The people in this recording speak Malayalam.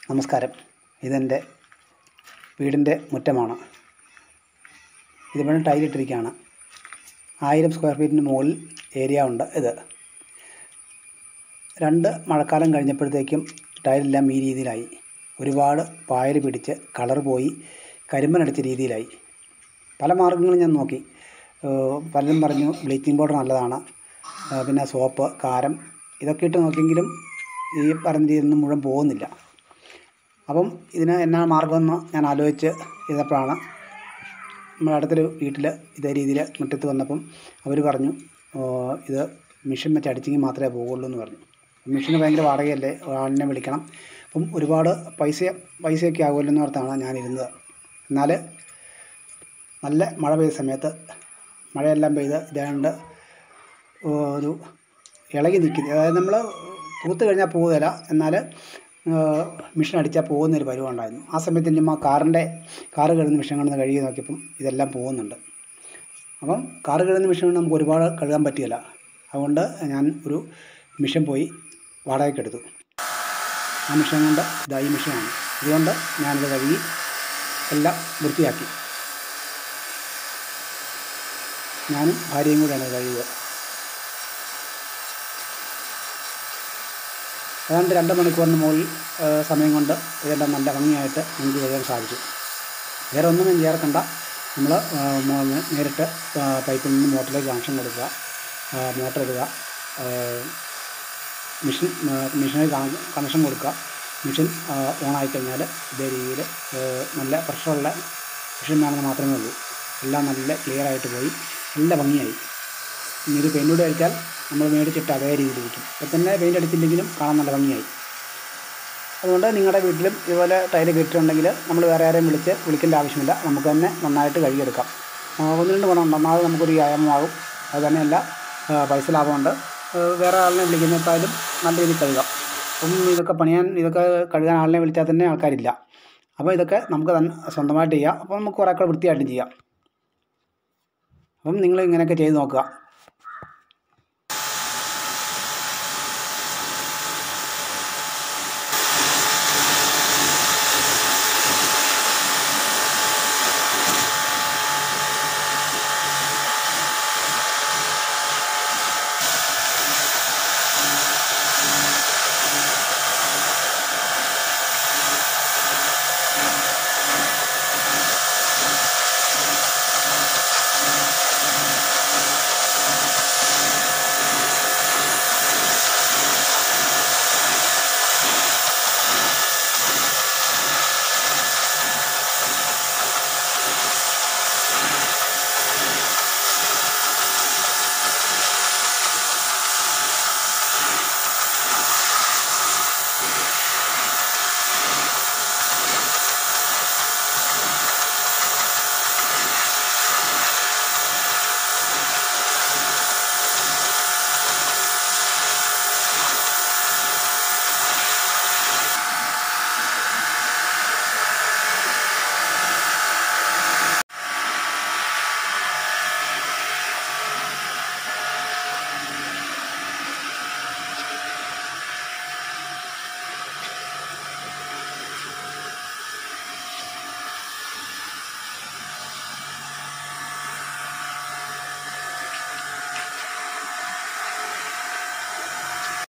നമസ്കാരം ഇതെൻ്റെ വീടിൻ്റെ മുറ്റമാണ് ഇതിവിടെ ടൈലിട്ടിരിക്കുകയാണ് ആയിരം സ്ക്വയർ ഫീറ്റിന് മുകളിൽ ഏരിയ ഉണ്ട് ഇത് രണ്ട് മഴക്കാലം കഴിഞ്ഞപ്പോഴത്തേക്കും ടൈലെല്ലാം ഈ രീതിയിലായി ഒരുപാട് പായൽ പിടിച്ച് കളർ പോയി കരിമ്പനടിച്ച രീതിയിലായി പല മാർഗ്ഗങ്ങളും ഞാൻ നോക്കി ഏഹ് പലരും പറഞ്ഞു ബ്ലീച്ചിങ് പൗഡർ നല്ലതാണ് ഏഹ് പിന്നെ സോപ്പ് കാരം ഇതൊക്കെ ഇട്ട് നോക്കിയെങ്കിലും ഈ പറഞ്ഞ രീതിയിലൊന്നും മുഴുവൻ പോകുന്നില്ല അപ്പം ഇതിന് എന്നാ മാർഗ്ഗമെന്ന് ഞാൻ ആലോചിച്ച് ചെയ്തപ്പോഴാണ് നമ്മുടെ അടുത്തൊരു വീട്ടിൽ ഇതേ രീതിയിൽ മുറ്റത്ത് വന്നപ്പം അവർ പറഞ്ഞു "ഓ, ഇത് മെഷീൻ വെച്ച് അടിച്ചെങ്കിൽ മാത്രമേ പോകുള്ളൂ എന്ന് പറഞ്ഞു മെഷീന് ഭയങ്കര വാടകയല്ലേ ആളിനെ വിളിക്കണം അപ്പം ഒരുപാട് പൈസ പൈസയൊക്കെ ആകുമല്ലോ എന്ന് ഓർത്താണ് ഞാനിരുന്നത് എന്നാൽ നല്ല മഴ പെയ്ത സമയത്ത് മഴയെല്ലാം പെയ്ത് ഇതാണ്ട് ഒരു ഇളകി നിൽക്കുന്നത് അതായത് നമ്മൾ പൂത്ത് കഴിഞ്ഞാൽ പോവുകയില്ല എന്നാൽ മിഷൻ അടിച്ചാൽ പോകുന്നൊരു പരുവം ഉണ്ടായിരുന്നു ആ സമയത്ത് ഇനി ആ കാറിൻ്റെ കാറ് കഴുകുന്ന മിഷൻ കൊണ്ട് കഴുകി നോക്കിയപ്പം ഇതെല്ലാം പോകുന്നുണ്ട് അപ്പം കാറ് കഴുകുന്ന മിഷൻ കൊണ്ട് നമുക്ക് ഒരുപാട് കഴുകാൻ പറ്റുകയില്ല അതുകൊണ്ട് ഞാൻ ഒരു മിഷൻ പോയി വാടകയ്ക്ക് എടുത്തു ആ മിഷൻ കൊണ്ട് ഇതാ ഈ മിഷനാണ് ഇതുകൊണ്ട് ഞാനിത് കഴുകി എല്ലാം വൃത്തിയാക്കി ഞാനും ഭാര്യയും കൂടെയാണ് ഇത് കഴുകുക ഏതാണ്ട് രണ്ട് മണിക്കൂറിന് മുകളിൽ ആ, സമയം കൊണ്ട് ഇതെല്ലാം നല്ല ഭംഗിയായിട്ട് നമുക്ക് കഴുകാൻ സാധിച്ചു വേറെ ഒന്നും ചേർക്കണ്ട നമ്മൾ നേരിട്ട് ആ, പൈപ്പിൽ നിന്ന് മോട്ടറിലേക്ക് കണക്ഷൻ കൊടുക്കുക ആ, മോട്ടർ ഇടുക ആ, മെഷീൻ ആ, മെഷീനിൽ കണ- കണക്ഷൻ കൊടുക്കുക മെഷീൻ ആ, ഓണായി കഴിഞ്ഞാൽ ഇതേ രീതിയിൽ നല്ല പ്രഷറുള്ള മെഷീൻ വേണമെന്ന് മാത്രമേ ഉള്ളൂ എല്ലാം നല്ല ക്ലിയർ ആയിട്ട് പോയി നല്ല ഭംഗിയായി ഇനി ഒരു പെയിൻറ്റൂടെ അടിച്ചാൽ നമ്മൾ മേടിച്ചിട്ട് അതേ രീതിയിൽ ഇരിക്കും ഇപ്പം തന്നെ പെയിൻ്റ് അടിച്ചില്ലെങ്കിലും കാണാൻ നല്ല ഭംഗിയായി അതുകൊണ്ട് നിങ്ങളുടെ വീട്ടിലും ഇതുപോലെ ടൈല് കെട്ടിയിട്ടുണ്ടെങ്കിൽ നമ്മൾ വേറെ ആരെയും വിളിച്ച് വിളിക്കേണ്ട ആവശ്യമില്ല നമുക്ക് തന്നെ നന്നായിട്ട് കഴുകിയെടുക്കാം ആ, ഒന്ന് രണ്ട് ഗുണമുണ്ട് ഒന്നാമത് നമുക്കൊരു വ്യായാമമാകും അത് തന്നെയല്ല ആ, പൈസ ലാഭമുണ്ട് ആ, വേറെ ആളിനെ വിളിക്കുന്നേക്കാളും നല്ല രീതിയിൽ കഴുകാം അപ്പം ഇതൊക്കെ പണിയാൻ ഇതൊക്കെ കഴുകാൻ ആളിനെ വിളിച്ചാൽ തന്നെ ആൾക്കാരില്ല അപ്പോൾ ഇതൊക്കെ നമുക്ക് തന്നെ സ്വന്തമായിട്ട് ചെയ്യാം അപ്പോൾ നമുക്ക് കുറേ കൂടെ വൃത്തിയായിട്ടും ചെയ്യാം അപ്പം നിങ്ങൾ ഇങ്ങനെയൊക്കെ ചെയ്ത് നോക്കുക